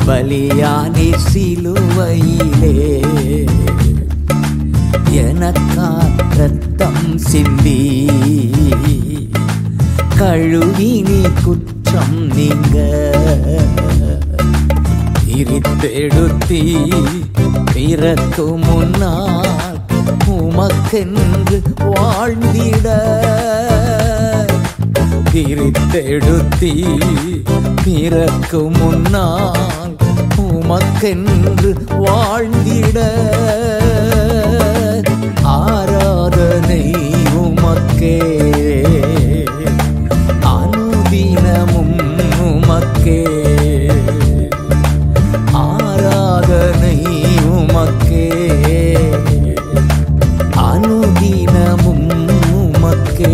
பலியானி சிலுவையிலே எனக்கா ரத்தம் சிந்தி கழுவி நீ குற்றம் நீங்க பிரித்தெடுத்தி பிறக்கு முன்னால் உமக்கென்று வாழ்ந்திட பிரித்தெடுத்தி பிறக்கு முன்னால் உமக்கென்று வாழ்ந்திட ஆராதனை உமக்கே அனுதினமும் உமக்கே ஆராதனை உமக்கே அனுதினமும் உமக்கே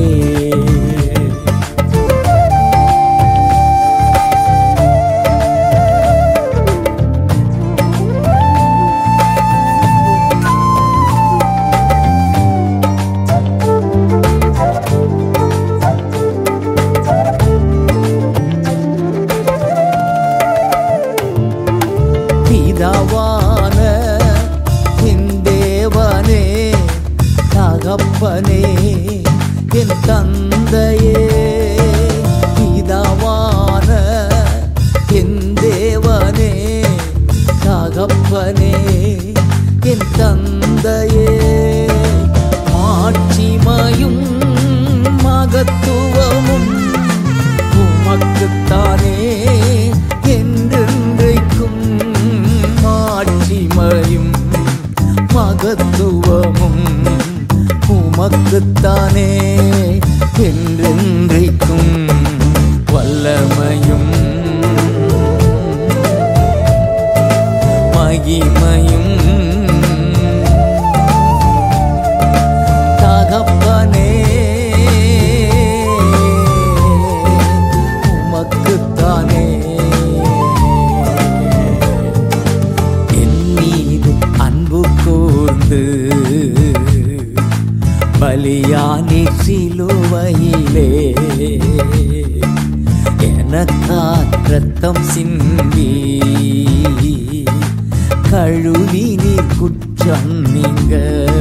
பிதாவான என் தேவனே தகப்பனே என் தந்தையே பிதாவான என் தேவனே தகப்பனே என் தந்தையே மாட்சிமையும் மகத்துவமும் உமக்குத்தானே என்றென்றைக்கும் மாட்சிமையும் மகத்துவமும் உமக்குத்தானே என்றென்றைக்கும் வல்லமையும் மகிமையும் தகப்பனே உமக்குத்தானே என் மீது அன்பு கூர்ந்து பலியானி சிலுவையிலே எனக்கா ரத்தம் சிந்தி கழுவி நீ குற்றம் நீங்க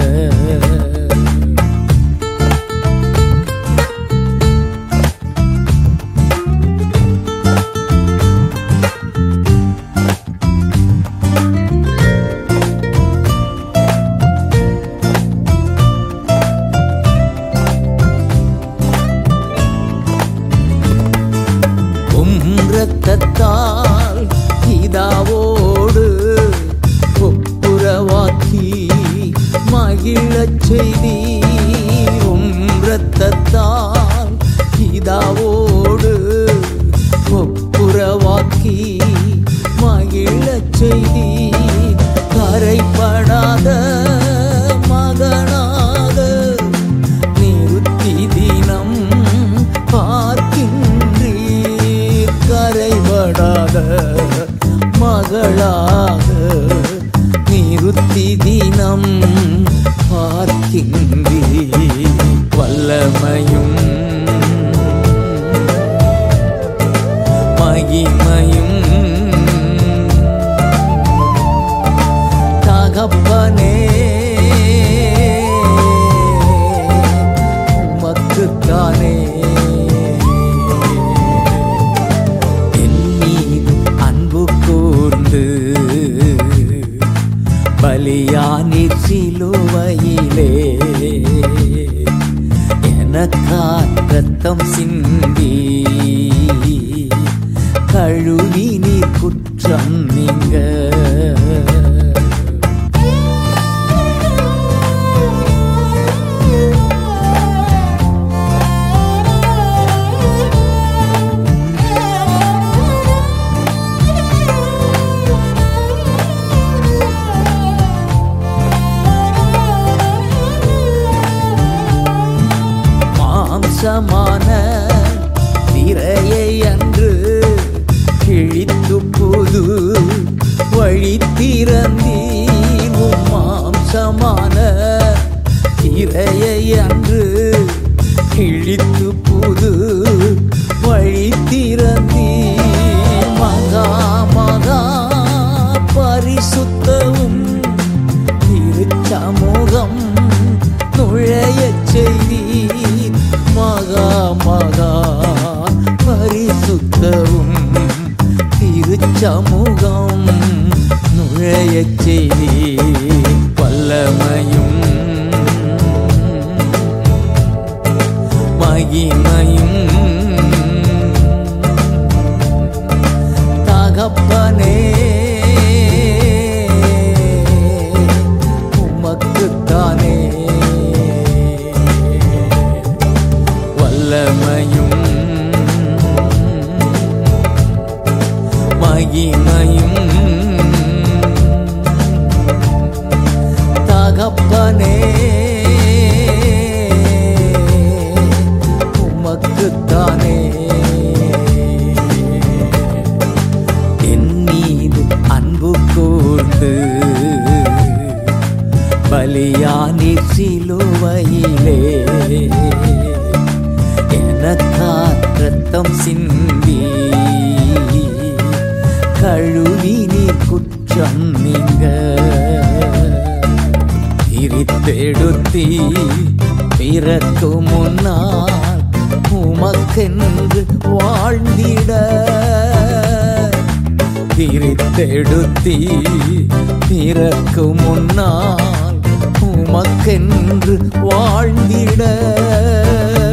உம் இரத்தத்தால் இதாவோடு ஒப்புரவாக்கி மகிழச் செய்தி உம் இரத்தத்தால் இதாவோடு ஒப்புரவாக்கி மகிழச் செய்தி கரைப்படாத மகனாக நிறுத்தி தினம் பார்க்கின்றீர் கரைபடாத மகளாக நிறுத்தி தினம் பார்க்கின்றீர் வல்லமையும் மகிமையும் தகப்பனே உமக்குத்தானே என் மீது அன்பு கூர்ந்து பலியானி சிலுவையிலே எனக்கா ரத்தம் சிந்தி கழுவி நீர் குற்றம் நீங்க மாம்சமான திரையை அன்று கிழித்து புது வழி திறந்தீர் உம் மாம்சமான திரையை அன்று கிழித்து புது வழி திறந்தீர் மகா மகா முகம் நுழையச் செய்தி வல்லமையும் மகிமையும் தகப்பனே உமக்குத்தானே வல்லமையும் மகிமையும் தகப்பனே உமக்குத்தானே என் மீது அன்பு கூர்ந்து பலியானி சிலுவையிலே எனக்கா ரத்தம் சிந்தி கழுவி நீர் குற்றம் நீங்க பிரித்தெடுத்தி பிறக்கு முன்னால் உமக்கென்று வாழ்ந்திட பிரித்தெடுத்தி பிறக்கு முன்னால் உமக்கென்று வாழ்ந்திட